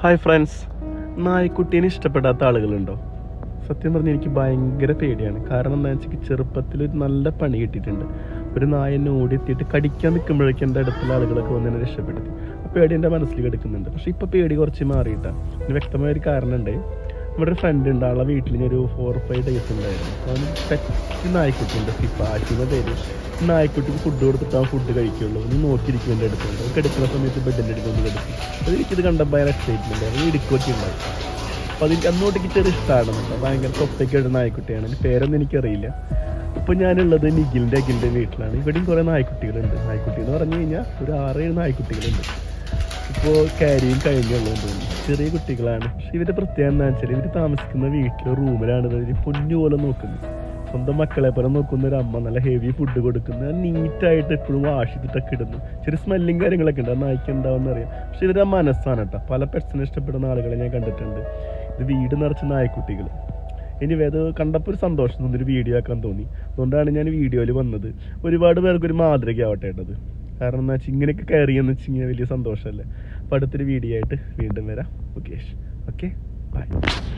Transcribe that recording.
hi friends നായ്ക്കുട്ടീനെ ഇഷ്ടപ്പെടാത്ത ആളുകളുണ്ടോ സത്യം പറഞ്ഞാൽ എനിക്ക് ഭയങ്കര പേടിയാണ് കാരണം എന്താ വെച്ചാൽ ചെറുപ്പത്തിൽ ഒരു നല്ല പണി കിട്ടിയിട്ടുണ്ട് ഒരു നായ എന്നെ ഓടിയെത്തിയിട്ട് കടിക്കാൻ നിൽക്കുമ്പോഴേക്കും എൻ്റെ അടുത്തുള്ള ആളുകളൊക്കെ വന്ന് എന്നെ രക്ഷപ്പെടുത്തി ആ പേടി എൻ്റെ മനസ്സിൽ കിടക്കുന്നുണ്ട് പക്ഷേ ഇപ്പോൾ പേടി കുറച്ച് മാറിയിട്ടാണ് ഇതിന് വ്യക്തമായ ഒരു കാരണമുണ്ട് നമ്മുടെ ഒരു ഫ്രണ്ട് ഉണ്ട് ആളെ വീട്ടിൽ ഞാൻ ഒരു ഫോർ ഫൈവ് ഡേയ്സ് ഉണ്ടായിരുന്നു അവന് പെറ്റ് നായ്ക്കുട്ടിയുണ്ട് സിപ്പാച്ചിൻ്റെ പേര് നായ്ക്കുട്ടിക്ക് ഫുഡ് കൊടുത്തിട്ട് അവൻ ഫുഡ് കഴിക്കുള്ളൂ നീ നോക്കിയിരിക്കും എൻ്റെ അടുത്തുണ്ട് അവൻ കിടക്കുന്ന സമയത്ത് ബെഡിൻ്റെ അടുത്ത് ഒന്ന് കിടക്കും അത് എനിക്കിത് കണ്ടപ്പോൾ ഭയങ്കര എക്സൈറ്റ്മെൻറ്റ് അവൻ ഇടുക്കൊക്കെ ഉണ്ടായി അപ്പോൾ അതിന് അന്നോട്ടേക്ക് ചെറിയ ഇഷ്ടമാണ് കേട്ടോ ഭയങ്കര തൊപ്പയ്ക്ക് ഇടുന്ന നായ്ക്കുട്ടിയാണ് എൻ്റെ പേരൊന്നും എനിക്കറിയില്ല ഇപ്പോൾ ഞാനുള്ളത് നിഖിലിൻ്റെ അഖിലിൻ്റെ വീട്ടിലാണ് ഇവിടെയും കുറേ നായ്ക്കുട്ടികളുണ്ട് നായ്ക്കുട്ടി എന്ന് പറഞ്ഞു കഴിഞ്ഞാൽ ഒരു ആറേഴ് നായ്ക്കുട്ടികളുണ്ട് ഇപ്പോൾ കാരിയും കഴിഞ്ഞുള്ളൂ തോന്നുന്നു ചെറിയ കുട്ടികളാണ് പക്ഷെ ഇവരുടെ പ്രത്യേകത എന്താ വെച്ചാൽ ഇവർ താമസിക്കുന്ന വീട്ടിലെ റൂമിലാണ് ഇവർ പൊന്നു പോലെ നോക്കുന്നത് സ്വന്തം മക്കളെ പോലെ നോക്കുന്ന ഒരു അമ്മ നല്ല ഹെവി ഫുഡ് കൊടുക്കുന്നത് നീറ്റായിട്ട് എപ്പോഴും വാഷ് ചെയ്തിട്ടൊക്കെ ഇടുന്നു ചെറിയ സ്മെല്ലും കാര്യങ്ങളൊക്കെ ഉണ്ട് ആ നായ്ക്ക് ഉണ്ടാവുമെന്ന് അറിയാം പക്ഷെ ഇവരുടെ മനസ്സാണ് കേട്ടോ പല പെറ്റ്സിനെ ഇഷ്ടപ്പെടുന്ന ആളുകളെ ഞാൻ കണ്ടിട്ടുണ്ട് ഇത് വീട് നിറച്ച നായ്ക്കുട്ടികൾ ഇനി അത് കണ്ടപ്പോൾ ഒരു സന്തോഷം തോന്നി ഒരു വീഡിയോ ആക്കാൻ തോന്നി അതുകൊണ്ടാണ് ഞാൻ വീഡിയോയിൽ വന്നത് ഒരുപാട് പേർക്ക് ഒരു മാതൃകയാവട്ടെ കേട്ടത് കാരണം എന്താ വെച്ചാൽ ഇങ്ങനെയൊക്കെ കയറി എന്ന് വെച്ച് കഴിഞ്ഞാൽ വലിയ സന്തോഷമല്ലേ അപ്പോൾ അടുത്തൊരു വീഡിയോ ആയിട്ട് വീണ്ടും വരാം ഓക്കെ ഓക്കെ ബൈ